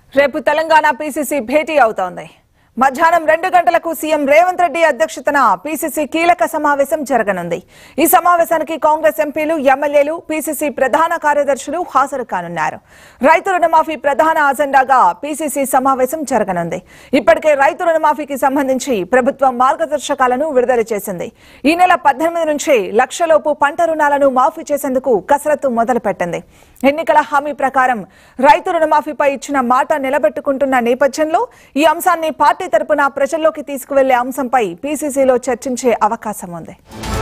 రేపు తెలంగాణ పీసీసీ భేటీ అవుతోంది మధ్యాహ్నం రెండు గంటలకు సీఎం రేవంత్ రెడ్డి అధ్యక్షతన పీసీసీ కీలక సమావేశం జరగనుంది ఈ సమావేశానికి కాంగ్రెస్ ఎంపీలు ఎమ్మెల్యేలు పీసీసీ ప్రధాన కార్యదర్శులు హాజరు కానున్నారు రైతు రుణమాఫీ ప్రధాన అజెండాగా పీసీసీ సమావేశం జరగనుంది ఇప్పటికే రైతు రుణమాఫీకి సంబంధించి ప్రభుత్వం మార్గదర్శకాలను విడుదల చేసింది ఈ నెల పద్దెనిమిది నుంచి లక్షలోపు పంట రుణాలను మాఫీ చేసేందుకు కసరత్తు మొదలుపెట్టింది ఎన్నికల హామీ ప్రకారం రైతు రుణమాఫీపై ఇచ్చిన మాట నిలబెట్టుకుంటున్న నేపథ్యంలో ఈ అంశాన్ని పార్టీ తరపున ప్రజల్లోకి తీసుకువెళ్లే అంశంపై పీసీసీలో చర్చించే అవకాశం ఉంది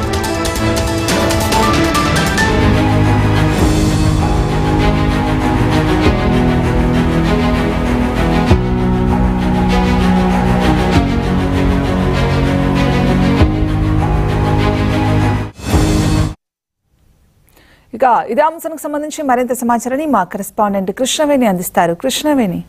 ఇక ఇదే అంశానికి సంబంధించి మరింత సమాచారాన్ని మా కరెస్పాండెంట్ కృష్ణవేణి అందిస్తారు కృష్ణవేణి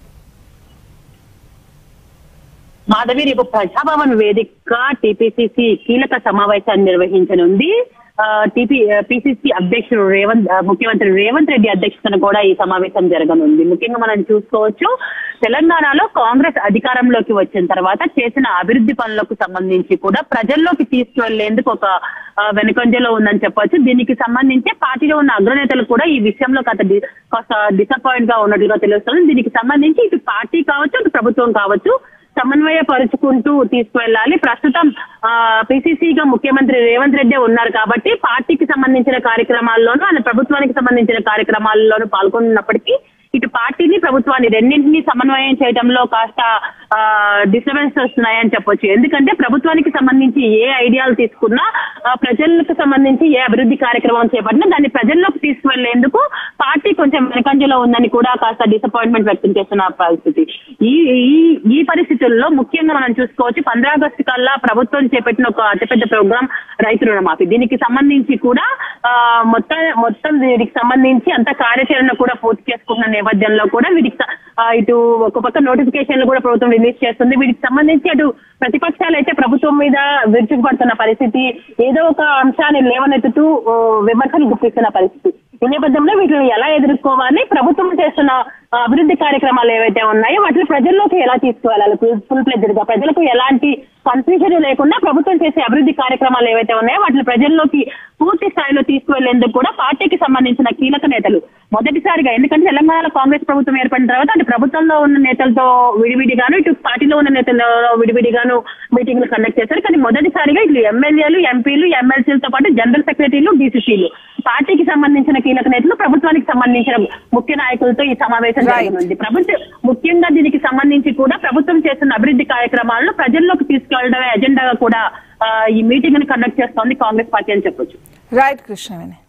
మాధవి రేపు ప్రజాభవన్ వేదిక టిపిసిసి కీలక సమావేశాన్ని నిర్వహించనుంది ఆ, టిపి పిసిసి అధ్యక్షుడు రేవంత్ ఆ, ముఖ్యమంత్రి రేవంత్ రెడ్డి అధ్యక్షతన కూడా ఈ సమావేశం జరగనుంది ముఖ్యంగా మనం చూసుకోవచ్చు తెలంగాణలో కాంగ్రెస్ అధికారంలోకి వచ్చిన తర్వాత చేసిన అభివృద్ధి పనులకు సంబంధించి కూడా ప్రజల్లోకి తీసుకువెళ్లేందుకు ఒక ఆ, వెనుకంజలో ఉందని చెప్పొచ్చు దీనికి సంబంధించి పార్టీలో ఉన్న అగ్రనేతలు కూడా ఈ విషయంలో కాస్త డి- కాస్త డిసప్పాయింట్ గా ఉన్నట్లుగా తెలుస్తుంది దీనికి సంబంధించి ఇటు పార్టీ కావచ్చు ఇటు ప్రభుత్వం కావచ్చు సమన్వయపరుచుకుంటూ తీసుకువెళ్ళాలి ప్రస్తుతం పిసిసిగా ముఖ్యమంత్రి రేవంత్ రెడ్డి ఉన్నారు కాబట్టి పార్టీకి సంబంధించిన కార్యక్రమాల్లోనూ ఆయన ప్రభుత్వానికి సంబంధించిన కార్యక్రమాల్లోనూ పాల్గొన్నప్పటికీ ఇటు పార్టీని ప్రభుత్వాన్ని రెండింటినీ సమన్వయం చేయడంలో కాస్త డిస్టర్బెన్స్ వస్తున్నాయని చెప్పొచ్చు ఎందుకంటే ప్రభుత్వానికి సంబంధించి ఏ ఐడియాలు తీసుకున్నా ఆ, ప్రజలకు సంబంధించి ఏ అభివృద్ధి కార్యక్రమం చేపట్టినా దాన్ని ప్రజల్లోకి తీసుకువెళ్లేందుకు పార్టీ కొంచెం వెనకంజలో ఉందని కూడా కాస్త డిసప్పాయింట్మెంట్ వ్యక్తం చేస్తున్న పరిస్థితి ఈ ఈ ఈ పరిస్థితుల్లో ముఖ్యంగా మనం చూసుకోవచ్చు పంద్రా ఆగస్టు కల్లా ప్రభుత్వం చేపట్టిన ఒక అతిపెద్ద ప్రోగ్రాం రైతు రుణమాఫీ దీనికి సంబంధించి కూడా ఆ, మొత్తం మొత్తం దీనికి సంబంధించి అంత కార్యాచరణ కూడా పూర్తి చేసుకున్న నేపథ్యంలో కూడా వీటికి స- ఆ, ఇటు ఒక పక్క నోటిఫికేషన్లు కూడా ప్రభుత్వం రిలీజ్ చేస్తుంది వీటికి సంబంధించి అటు ప్రతిపక్షాలు అయితే ప్రభుత్వం మీద విరుచుకుపడుతున్న పరిస్థితి ఏదో ఒక అంశాన్ని లేవనెత్తుతూ ఓ, విమర్శలు గుప్పిస్తున్న పరిస్థితి ఈ నేపథ్యంలో వీటిని ఎలా ఎదుర్కోవాలి ప్రభుత్వం చేస్తున్న ఆ, అభివృద్ధి కార్యక్రమాలు ఏవైతే ఉన్నాయో వాటిని ప్రజల్లోకి ఎలా తీసుకువెళ్ళాలి ఫుల్ ప్లెజర్ గా ప్రజలకు ఎలాంటి కన్ఫ్యూజన్ లేకుండా ప్రభుత్వం చేసే అభివృద్ధి కార్యక్రమాలు ఏవైతే ఉన్నాయో వాటిని ప్రజల్లోకి పూర్తి స్థాయిలో తీసుకువెళ్లేందుకు కూడా పార్టీకి సంబంధించిన కీలక నేతలు మొదటిసారిగా ఎందుకంటే తెలంగాణలో కాంగ్రెస్ ప్రభుత్వం ఏర్పడిన తర్వాత అటు ప్రభుత్వంలో ఉన్న నేతలతో విడివిడిగాను ఇటు పార్టీలో ఉన్న నేతలతో విడివిడిగాను మీటింగ్లు కండక్ట్ చేశారు కానీ మొదటిసారిగా ఇటు ఎమ్మెల్యేలు ఎంపీలు ఎమ్మెల్సీలతో పాటు జనరల్ సెక్రటరీలు డీసీసీలు పార్టీకి సంబంధించిన కీలక నేతలు ప్రభుత్వానికి సంబంధించిన ముఖ్య నాయకులతో ఈ సమావేశం Right. జరగనుంది ప్రభుత్వం ముఖ్యంగా దీనికి సంబంధించి కూడా ప్రభుత్వం చేస్తున్న అభివృద్ధి కార్యక్రమాలను ప్రజల్లోకి తీసుకెళ్లడమే ఎజెండాగా కూడా ఆ, ఈ మీటింగ్ ని కండక్ట్ చేస్తోంది కాంగ్రెస్ పార్టీ అని చెప్పొచ్చు రైట్ కృష్ణవేణి